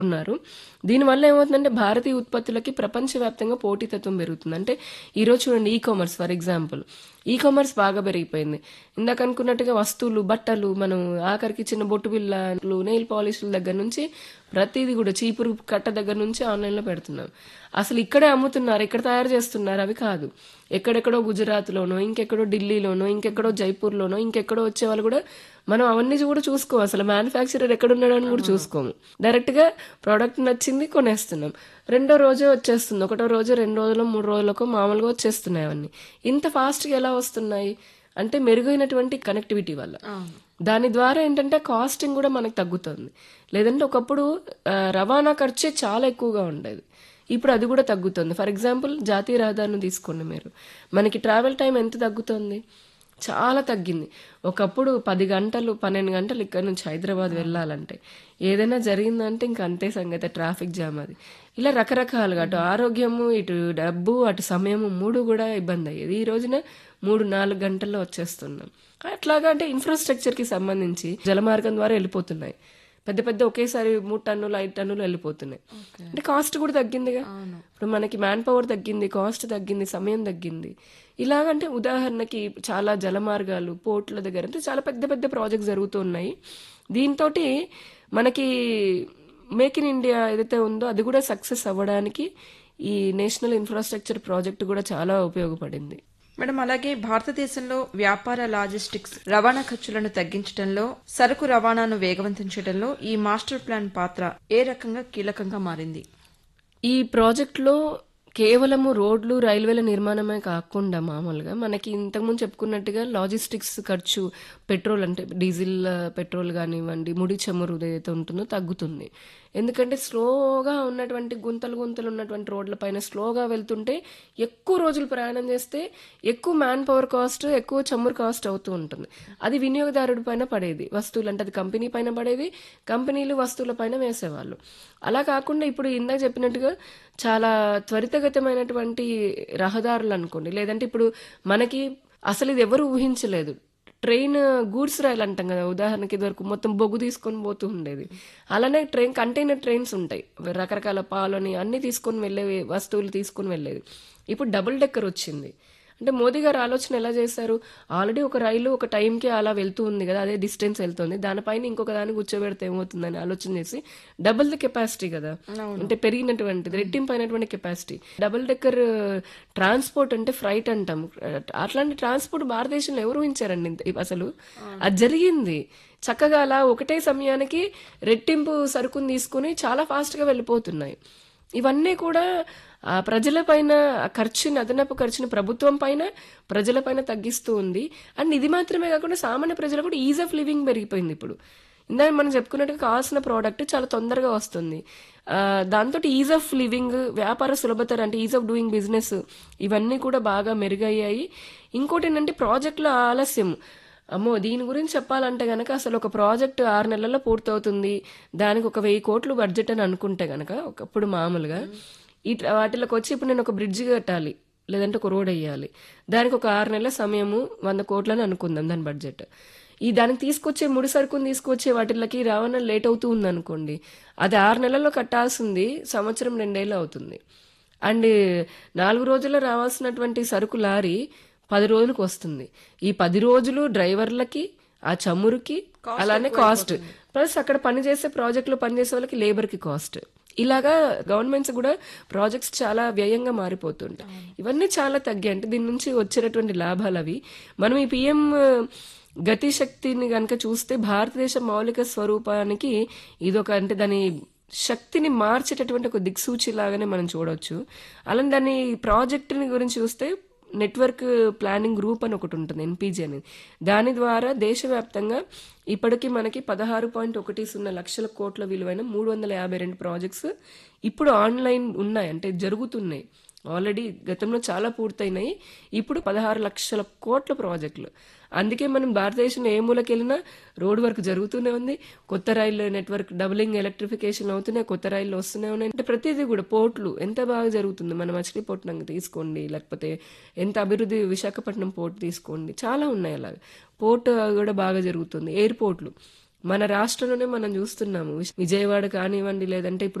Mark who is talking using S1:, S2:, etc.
S1: ఉన్నారు దీనివల్ల ఏమవుతుందంటే భారతీయ ఉత్పత్తులకి ప్రపంచవ్యాప్తంగా పోటీతత్వం పెరుగుతుంది అంటే ఈరోజు చూడండి e commerce for example e commerce బాగా పెరిగిపోయింది ఇందాక అనుకున్నట్టుగా వస్తువులు బట్టలు మనం ఆఖరికి చిన్న బొట్టు బిళ్ళలు నెయిల్ పాలిష్ల దగ్గర నుంచి ప్రతిదీ కూడా చీపురు కట్ట దగ్గర నుంచి ఆన్లైన్లో పెడుతున్నాం అసలు ఇక్కడే అమ్ముతున్నారు ఇక్కడ తయారు చేస్తున్నారు అవి కాదు ఎక్కడెక్కడో గుజరాత్లోనో ఇంకెక్కడో ఢిల్లీలోనో ఇంకెక్కడో జైపూర్లోనో ఇంకెక్కడో వచ్చే వాళ్ళు కూడా మనం అవన్నీ కూడా చూసుకోము అసలు మ్యానుఫ్యాక్చరర్ ఎక్కడున్నాడు అని కూడా చూసుకోము డైరెక్ట్ గా ప్రోడక్ట్ నచ్చింది కొనేస్తున్నాం రెండో రోజే వచ్చేస్తుంది ఒకటో రోజు రెండు రోజులు మూడు రోజులకు మామూలుగా వచ్చేస్తున్నాయి అవన్నీ ఇంత ఫాస్ట్ గా ఎలా వస్తున్నాయి అంటే మెరుగైనటువంటి కనెక్టివిటీ వల్ల దాని ద్వారా ఏంటంటే కాస్టింగ్ కూడా మనకు తగ్గుతుంది లేదంటే ఒకప్పుడు ఆ, రవాణా ఖర్చే చాలా ఎక్కువగా ఉండేది ఇప్పుడు అది కూడా తగ్గుతుంది ఫర్ ఎగ్జాంపుల్ జాతీయ రహదారిని తీసుకోండి మీరు మనకి ట్రావెల్ టైం ఎంత తగ్గుతుంది చాలా తగ్గింది ఒకప్పుడు పది గంటలు పన్నెండు గంటలు ఇక్కడ నుంచి హైదరాబాద్ వెళ్ళాలంటే ఏదైనా జరిగిందంటే ఇంక అంతే సంగతి ట్రాఫిక్ జామ్ అది ఇలా రకరకాలుగా అటు ఆరోగ్యము ఇటు డబ్బు అటు సమయము మూడు కూడా ఇబ్బంది అయ్యేది ఈ రోజున మూడు నాలుగు గంటల్లో వచ్చేస్తున్నాం అట్లాగా అంటే ఇన్ఫ్రాస్ట్రక్చర్కి సంబంధించి జలమార్గం ద్వారా వెళ్ళిపోతున్నాయి పెద్ద పెద్ద ఒకేసారి మూడు టన్నులు ఐదు టన్నులు వెళ్ళిపోతున్నాయి అంటే కాస్ట్ కూడా తగ్గిందిగా ఇప్పుడు మనకి మ్యాన్ పవర్ తగ్గింది కాస్ట్ తగ్గింది సమయం తగ్గింది ఇలాగంటే ఉదాహరణకి చాలా జలమార్గాలు పోర్ట్ల దగ్గర అంటే చాలా పెద్ద పెద్ద ప్రాజెక్ట్స్ జరుగుతున్నాయి దీంతో మనకి మేక్ ఇన్ ఇండియా ఏదైతే ఉందో అది కూడా సక్సెస్ అవ్వడానికి ఈ నేషనల్ ఇన్ఫ్రాస్ట్రక్చర్ ప్రాజెక్ట్ కూడా చాలా ఉపయోగపడింది
S2: మేడం అలాగే భారతదేశంలో వ్యాపార లాజిస్టిక్స్ రవాణా ఖర్చులను తగ్గించడంలో సరుకు రవాణాను వేగవంతం చేయడంలో ఈ మాస్టర్ ప్లాన్ పాత్ర ఏ రకంగా కీలకంగా మారింది
S1: ఈ ప్రాజెక్ట్లో కేవలము రోడ్లు రైల్వేల నిర్మాణమే కాకుండా మామూలుగా మనకి ఇంతకుముందు చెప్పుకున్నట్టుగా లాజిస్టిక్స్ ఖర్చు పెట్రోల్ అంటే డీజిల్ ఆ, పెట్రోల్ కానివ్వండి ముడి చమురు ఏదైతే ఉంటుందో తగ్గుతుంది ఎందుకంటే స్లోగా ఉన్నటువంటి గుంతలు గుంతలు ఉన్నటువంటి రోడ్ల పైన స్లోగా వెళ్తుంటే ఎక్కువ రోజులు ప్రయాణం చేస్తే ఎక్కువ మ్యాన్ పవర్ కాస్ట్ ఎక్కువ చమురు కాస్ట్ అవుతూ ఉంటుంది అది వినియోగదారుడి పైన పడేది వస్తువులు అంటే అది కంపెనీ పైన పడేది కంపెనీలు వస్తువుల పైన వేసేవాళ్ళు అలా కాకుండా ఇప్పుడు ఇందాక చెప్పినట్టుగా చాలా త్వరితగతమైనటువంటి రహదారులు అనుకోండి లేదంటే ఇప్పుడు మనకి అసలు ఇది ఎవరు ఊహించలేదు ట్రైన్ గూడ్స్ రైలు అంటాం కదా ఉదాహరణకి ఇదివరకు మొత్తం బొగ్గు తీసుకొని పోతూ ఉండేది అలానే ట్రైన్ కంటైనర్ ట్రైన్స్ ఉంటాయి రకరకాల పాలని అన్ని తీసుకొని వెళ్ళే వస్తువులు తీసుకొని వెళ్ళేది ఇప్పుడు డబుల్ డెక్కర్ వచ్చింది అంటే మోదీ గారు ఆలోచన ఎలా చేశారు ఆల్రెడీ ఒక రైలు ఒక టైంకి అలా వెళ్తూ ఉంది కదా అదే డిస్టెన్స్ వెళ్తుంది దానిపైన ఇంకొక దాన్ని కూర్చోబెడితే ఏమవుతుందని ఆలోచన చేసి డబుల్ ది కెపాసిటీ కదా అంటే పెరిగినటువంటిది రెట్టింపు అయినటువంటి కెపాసిటీ డబుల్ డెక్కర్ ట్రాన్స్పోర్ట్ అంటే ఫ్రైట్ అంటాం అట్లాంటి ట్రాన్స్పోర్ట్ భారతదేశంలో ఎవరు ఊహించారండి ఇంత- అసలు అది జరిగింది చక్కగా అలా ఒకటే సమయానికి రెట్టింపు సరుకుని తీసుకుని చాలా ఫాస్ట్ గా వెళ్ళిపోతున్నాయి ఇవన్నీ కూడా ఆ ప్రజల పైన ఆ ఖర్చుని అదనపు ఖర్చుని ప్రభుత్వం పైన ప్రజల పైన తగ్గిస్తూ ఉంది అండ్ ఇది మాత్రమే కాకుండా సామాన్య ప్రజలు కూడా ఈజ్ ఆఫ్ లివింగ్ పెరిగిపోయింది ఇప్పుడు ఇందాక మనం చెప్పుకున్నట్టుగా కావాల్సిన ప్రోడక్ట్ చాలా తొందరగా వస్తుంది ఆ, దాంతో ఈజ్ ఆఫ్ లివింగ్ వ్యాపార సులభతర అంటే ఈజ్ ఆఫ్ డూయింగ్ బిజినెస్ ఇవన్నీ కూడా బాగా మెరుగయ్యాయి ఇంకోటి ఏంటంటే ప్రాజెక్టుల ఆలస్యం అమ్మో దీని గురించి చెప్పాలంటే గనక అసలు ఒక ప్రాజెక్ట్ ఆరు నెలల్లో పూర్తవుతుంది దానికి ఒక వెయ్యి కోట్లు బడ్జెట్ అని అనుకుంటే గనక ఒకప్పుడు మామూలుగా ఈ ట్ర- వాటిలోకి వచ్చి ఇప్పుడు నేను ఒక బ్రిడ్జ్ కట్టాలి లేదంటే ఒక రోడ్ వేయాలి దానికి ఒక ఆరు నెలల సమయము వంద కోట్లని అనుకుందాం దాని బడ్జెట్ ఈ దానికి తీసుకొచ్చే ముడి సరుకుని తీసుకొచ్చే వాటికి రవాణా లేట్ అవుతూ ఉంది అనుకోండి అది ఆరు నెలల్లో కట్టాల్సింది సంవత్సరం రెండేళ్ళు అవుతుంది అండ్ నాలుగు రోజుల్లో రావాల్సినటువంటి సరుకు లారీ పది రోజులకు వస్తుంది ఈ పది రోజులు డ్రైవర్లకి ఆ చమురుకి అలానే కాస్ట్ ప్లస్ అక్కడ పనిచేసే ప్రాజెక్టులో పనిచేసే వాళ్ళకి లేబర్ కి కాస్ట్ ఇలాగా గవర్నమెంట్స్ కూడా ప్రాజెక్ట్స్ చాలా వ్యయంగా మారిపోతుంటాయి ఇవన్నీ చాలా తగ్గాయి అంటే దీని నుంచి వచ్చేటటువంటి లాభాలు అవి మనం ఈ పిఎం గతి శక్తిని కనుక చూస్తే భారతదేశ మౌలిక స్వరూపానికి ఇదొక అంటే దాని శక్తిని మార్చేటటువంటి ఒక దిక్సూచి లాగానే మనం చూడొచ్చు అలానే దాని ప్రాజెక్టుని గురించి చూస్తే నెట్వర్క్ ప్లానింగ్ గ్రూప్ అని ఒకటి ఉంటుంది ఎన్పీజీ అనేది దాని ద్వారా దేశవ్యాప్తంగా ఇప్పటికీ మనకి పదహారు పాయింట్ ఒకటి సున్నా లక్షల కోట్ల విలువైన మూడు వందల యాభై రెండు ప్రాజెక్ట్స్ ఇప్పుడు ఆన్లైన్ ఉన్నాయి అంటే జరుగుతున్నాయి ఆల్రెడీ గతంలో చాలా పూర్తయినాయి ఇప్పుడు పదహారు లక్షల కోట్ల ప్రాజెక్టులు అందుకే మనం భారతదేశంలో ఏ మూలకి వెళ్ళినా రోడ్ వర్క్ జరుగుతూనే ఉంది కొత్త రైలు నెట్వర్క్ డబులింగ్ ఎలక్ట్రిఫికేషన్ అవుతున్నాయి కొత్త రైళ్లు వస్తూనే ఉన్నాయి అంటే ప్రతిదీ కూడా పోర్ట్లు ఎంత బాగా జరుగుతుంది మన మచిలీపట్నం తీసుకోండి లేకపోతే ఎంత అభివృద్ధి విశాఖపట్నం పోర్ట్ తీసుకోండి చాలా ఉన్నాయి అలాగా పోర్ట్ కూడా బాగా జరుగుతుంది ఎయిర్పోర్ట్లు మన రాష్ట్రంలోనే మనం చూస్తున్నాము విజయవాడ కానివ్వండి లేదంటే ఇప్పుడు